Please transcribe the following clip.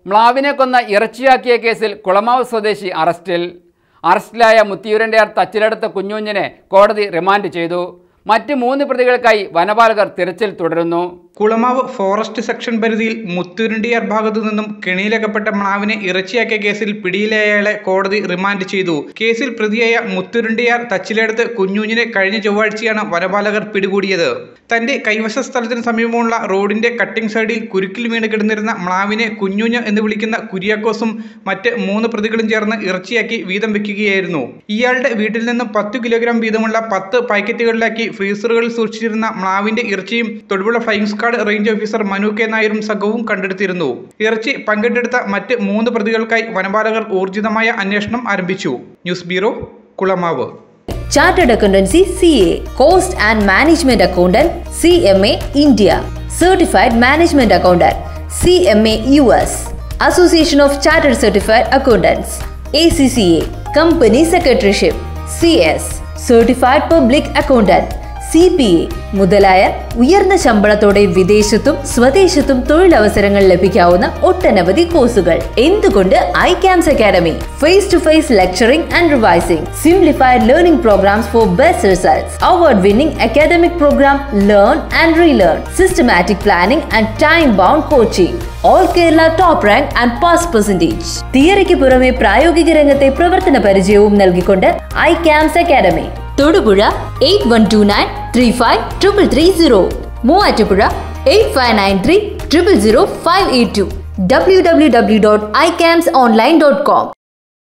മ്ലാവിനെ കൊന്ന ഇറച്ചിയാക്കിയ കേസിൽ കുളമാവ് സ്വദേശി അറസ്റ്റിൽ അറസ്റ്റിലായ മുത്തിയൂരൻ്റെയാർ തച്ചിലടുത്ത കുഞ്ഞുഞ്ഞിനെ കോടതി റിമാൻഡ് ചെയ്തു മറ്റ് മൂന്ന് പ്രതികൾക്കായി വനപാലകർ തിരച്ചിൽ തുടരുന്നു കുളമാവ് ഫോറസ്റ്റ് സെക്ഷൻ പരിധിയിൽ മുത്തുരുണ്ടിയാർ ഭാഗത്തു നിന്നും കെണിയിലകപ്പെട്ട മ്ലാവിനെ ഇറച്ചിയാക്കിയ കേസിൽ പിടിയിലായയാളെ കോടതി റിമാൻഡ് ചെയ്തു കേസിൽ പ്രതിയായ മുത്തുരുണ്ടിയാർ തച്ചിലെടുത്ത് കുഞ്ഞുഞ്ഞിനെ കഴിഞ്ഞ ചൊവ്വാഴ്ചയാണ് വനപാലകർ പിടികൂടിയത് തന്റെ കൈവശ സ്ഥലത്തിന് സമീപമുള്ള റോഡിന്റെ കട്ടിംഗ് സൈഡിൽ കുരുക്കിൽ വീണ് കിടന്നിരുന്ന മ്ലാവിനെ കുഞ്ഞുഞ്ഞ് എന്ന് വിളിക്കുന്ന കുര്യാക്കോസും മറ്റ് മൂന്ന് പ്രതികളും ചേർന്ന് ഇറച്ചിയാക്കി വീതം വെക്കുകയായിരുന്നു ഇയാളുടെ വീട്ടിൽ നിന്നും പത്ത് കിലോഗ്രാം വീതമുള്ള പത്ത് പാക്കറ്റുകളിലാക്കി ഫ്രീസറുകളിൽ സൂക്ഷിച്ചിരുന്ന മ്ലാവിന്റെ ഇറച്ചിയും Thodupuzha flying squad range officer Manu K നായരും സംഘവും കണ്ടെടുത്തിരുന്നു ഇറച്ചി പങ്കിട്ടെടുത്ത മറ്റ് മൂന്ന് പ്രതികൾക്കായി വനപാലകർ ഊർജിതമായ അന്വേഷണം ആരംഭിച്ചു news bureau Kulamavu Chartered Accountancy CA, Cost and Management Accountant CMA India, Certified Management Accountant CMA US, Association of Chartered Certified Accountants ACCA, Company Secretaryship CS, Certified Public Accountant CPA മുതലായ ഉയർന്ന ശമ്പളത്തോടെ വിദേശത്തും സ്വദേശത്തും തൊഴിലവസരങ്ങൾ ലഭിക്കാവുന്ന ഒട്ടനവധി കോഴ്സുകൾ എന്തുകൊണ്ട് I CAMS academy face to face lecturing and revising simplified learning programmes for best results award winning academic programme learn and relearn systematic planning and time bound coaching all Kerala top rank and pass percentage തിയറിക്ക് പുറമെ പ്രായോഗിക രംഗത്തെ പ്രവർത്തന പരിചയവും നൽകിക്കൊണ്ട് I CAMS academy Thodupuzha eight one two nine three five triple three zero Muvattupuzha eight five nine three triple zero five eight two W W W dot I CAMS online dot com